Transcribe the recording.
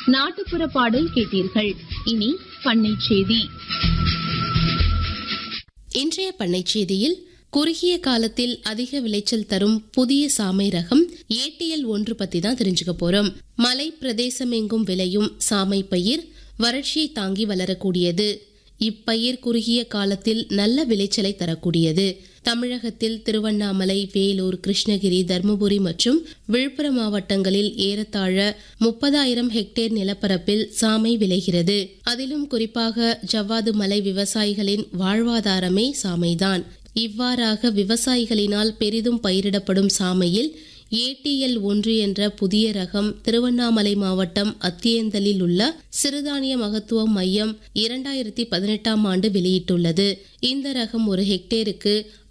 நாட்டுப்புற பாடல் கேட்டீர்கள் இனி பண்ணை செய்தி இன்றைய பண்ணைச் செய்தியில் குறுகிய காலத்தில் அதிக விளைச்சல் தரும் புதிய சாமை ரகம் ஏடிஎல் ஒன்று பத்தி தான் தெரிஞ்சுக்க போறோம் மலை பிரதேசமெங்கும் விளையும் சாமை பயிர் வறட்சியை தாங்கி வளரக்கூடியது இப்பயிர் குறுகிய காலத்தில் நல்ல விளைச்சலை தரக்கூடியது தமிழகத்தில் திருவண்ணாமலை வேலூர் கிருஷ்ணகிரி தருமபுரி மற்றும் விழுப்புரம் மாவட்டங்களில் ஏறத்தாழ முப்பதாயிரம் ஹெக்டேர் நிலப்பரப்பில் சாமை விளைகிறது அதிலும் குறிப்பாக ஜவ்வாது மலை விவசாயிகளின் வாழ்வாதாரமே சாமைதான் இவ்வாறாக விவசாயிகளினால் பெரிதும் பயிரிடப்படும் சாமையில் ஏடிஎல் ஒன்று என்ற புதிய ரகம் திருவண்ணாமலை மாவட்டம் அத்தியந்தலில் உள்ள சிறுதானிய மகத்துவ மையம் இரண்டாயிரத்தி பதினெட்டாம் ஆண்டு வெளியிட்டுள்ளது இந்த ரகம் ஒரு ஹெக்டேருக்கு